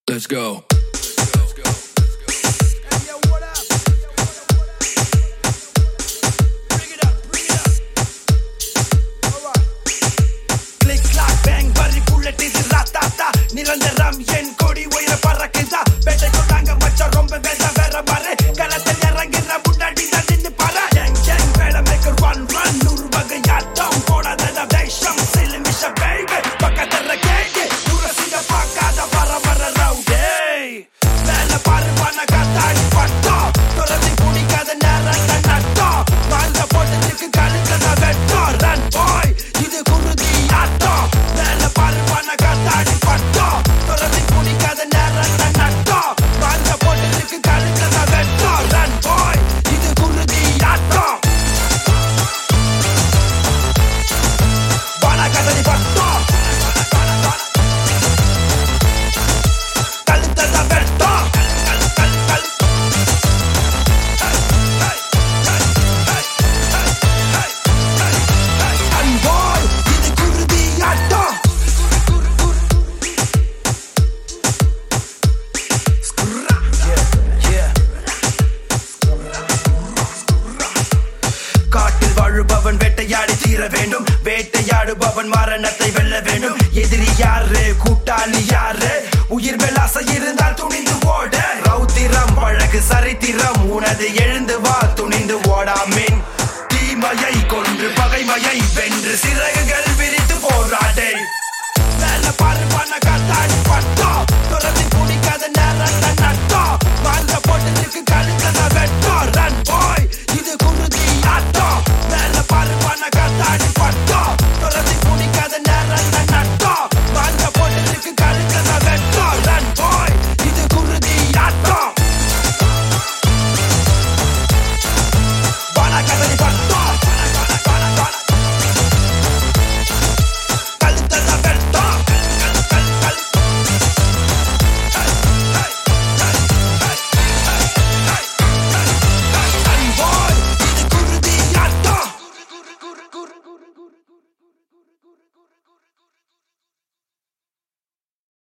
Let's go. Click clack bang பறி bullet இது ராத்தாத்தா நிரந்தரம் என் கொடி உயர பறக்குதா பேட்டை கொண்டாங்க மச்சான் ரொம்ப வேத வேற பாரு களத்தில் இறங்குற முன்னாடி தான் நின்னு பாரு எங் எங் வேலை மேக்கர் ஒன் ரன் நூறு வகை ஆட்டம் போடாத வேஷம் சிலு மிஷ பேபி பக்கத்துல கேட்டு உரசிங்க பார்க்காத வர வர ரவுடே மேல பாரு பண்ண காத்தாடி பட்டம் துறவி குடிக்காத நேரம் நட்டம் வாழ்ந்த போட்டதுக்கு கழுத்துல வெட்டம் ரன் பாய் இது குருதி ஆட்டம் மேல பாரு பண்ண காத்தாடி பட்டம் துறவி குடிக்காத நேரம் நட்டம் வாழ்ந்த போட்டதுக்கு கழுத்துல வெட்டம் ரன் பாய் இது குருதி ஆட்டம் வணக்கதடி பட்டம் கழுத்துல வெட்டம் கழு கழு கழு அன்போய் இது குருதி ஆட்டம் காட்டில் வாழுபவன் வேட்டையாடி தீர வேண்டும் வேட்டையாடுபவன் மரணத்தை வெல்ல வேண்டும் எதிரி யாரு கூட்டாளி யாரு உயிர் மேலாசை இருந்தால் துணிந்து ஓட ரௌத்திரம் பழகு சரித்திரம் உனது எழுந்து வா துணிந்து ஓடாமின் தீமையை கொன்று பகைமையை வென்று சிறகுகள் விரித்து போராடே மேல பாரு பண்ண காத்தாடி பட்ட